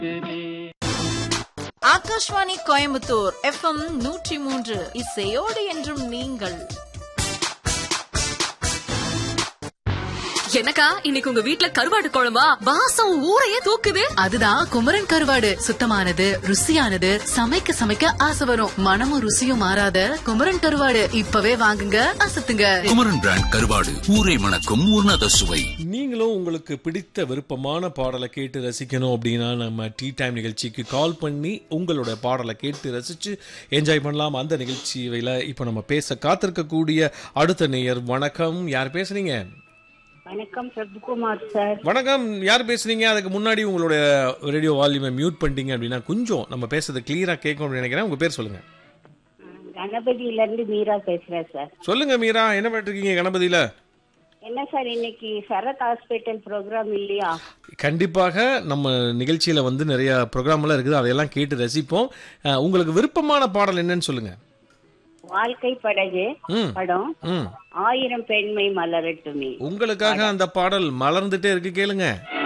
Akashvani Coimbatore FM நூற்றி மூன்று இசையோடு என்றும் நீங்கள் என்னக்கா இன்னைக்கு உங்க வீட்ல கருவாடு குழம்பா வாசம் ஊரையே தூக்குது அதுதான் குமரன் கருவாடு சுத்தமானது ருசியானது சமைக்க சமைக்க ஆசை வரும் மனமும் ருசியும் மாறாத குமரன் கருவாடு இப்பவே வாங்குங்க அசத்துங்க குமரன் பிராண்ட் கருவாடு ஊரை மணக்கும் உன்னத சுவை நீங்களும் உங்களுக்கு பிடித்த விருப்பமான பாடலை கேட்டு ரசிக்கணும் அப்படின்னா நம்ம டீ டைம் நிகழ்ச்சிக்கு கால் பண்ணி உங்களோட பாடலை கேட்டு ரசித்து என்ஜாய் பண்ணலாம் அந்த நிகழ்ச்சியில் இப்போ நம்ம பேச காத்திருக்கக்கூடிய அடுத்த நேயர் வணக்கம் யார் பேசுறீங்க வணக்கம் பிரபுகுமார் சார் வணக்கம் யார் பேசுறீங்க அதுக்கு முன்னாடி உங்களோட ரேடியோ வால்யூமை மியூட் பண்ணிட்டீங்க அப்படின்னா கொஞ்சம் நம்ம பேசுறது கிளியராக கேட்கணும்னு நினைக்கிறேன் உங்கள் பேர் சொல்லுங்கள் கணபதியில இருந்து மீரா பேசுறேன் சார் சொல்லுங்க மீரா என்ன பண்ணிட்டு இருக்கீங்க கணபதியில் என்ன சார் இன்னைக்கு சரத் ஹாஸ்பிட்டல் ப்ரோக்ராம் இல்லையா கண்டிப்பாக நம்ம நிகழ்ச்சியில் வந்து நிறைய ப்ரோக்ராம்லாம் இருக்குது அதையெல்லாம் கேட்டு ரசிப்போம் அஹ், உங்களுக்கு விருப்பமான பாடல் என்னன்னு சொல்லுங்க வாழ்க்கை படகு ம். படம் ம் ஆயிரம் பெண்மை மலரட்டுமே உங்களுக்காக அந்த பாடல் மலர்ந்துட்டே இருக்கு கேளுங்க